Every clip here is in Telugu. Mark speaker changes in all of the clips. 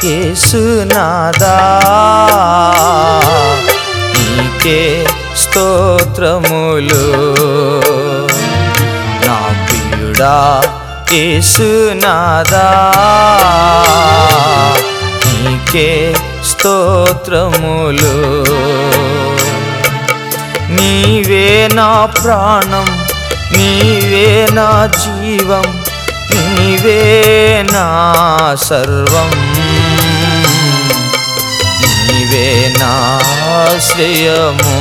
Speaker 1: యేసునాదా నీకే స్తోత్రములు నా ప్రియుడా యేసునాదా నీకే స్తోత్రములు నీవే నా ప్రాణం నీవే నా జీవం నీవే నా సర్వం నీవే నా శ్రేయము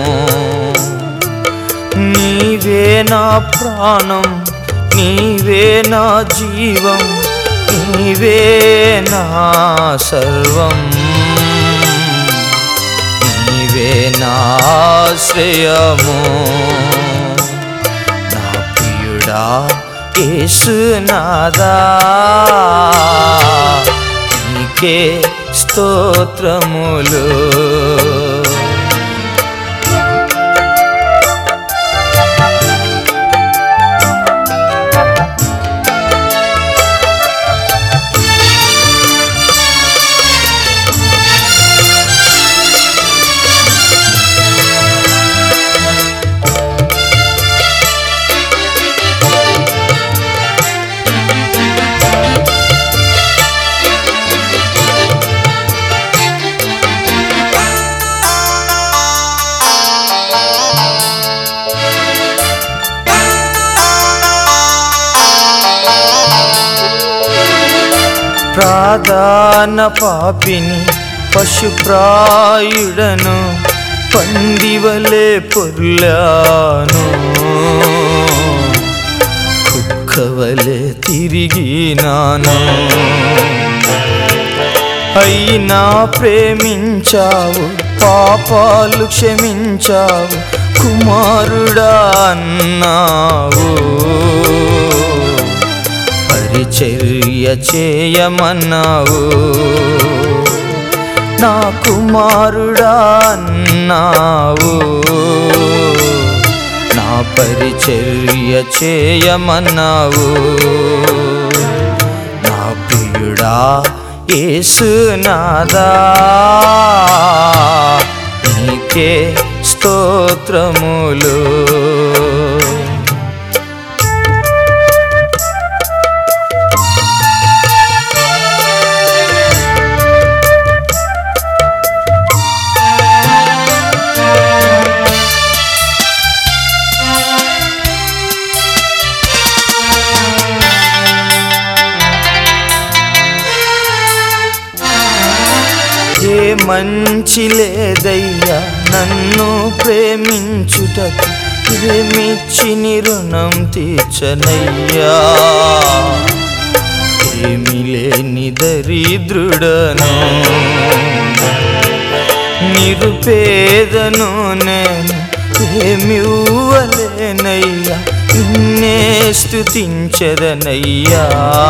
Speaker 1: నీవే నా ప్రాణం నీవే నా జీవం నీవే నా సర్వం నీవే నా శ్రేయము నా ప్రియుడా యేసునాదా నీకే స్తోత్రములు ప్రాధాన పాపిని పశుప్రాయుడను పందివలే పొర్లాను కుక్కవలే తిరిగినాను అయినా ప్రేమించావు పాపాలు క్షమించావు కుమారుడా అన్నావు పరిచర్య చేయమన్నావు నా కుమారుడా అన్నావు నా పరిచర్య చేయమన్నావు నా ప్రియుడా యేసునాదా నీకే స్తోత్రములు ఏ మంచి లేదయ్యా నన్ను ప్రేమించుటకు ఏమిచ్చి నీ రుణం తీర్చనయ్యా ఏమి లేని దరిద్రుడను నిరుపేదను నేను ఏమి ఇవ్వలేనయ్యా నిన్నే స్థుతించదనయ్యా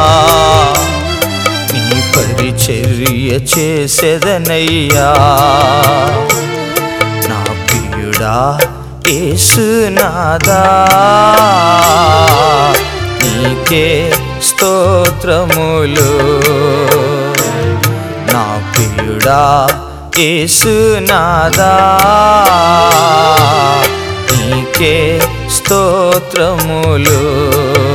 Speaker 1: నీ పరిచర్య చేసేదనయ్యా నా ప్రియుడా యేసునాదా నీకే స్తోత్రములు నా ప్రియుడా యేసునాదా నీకే స్తోత్రములు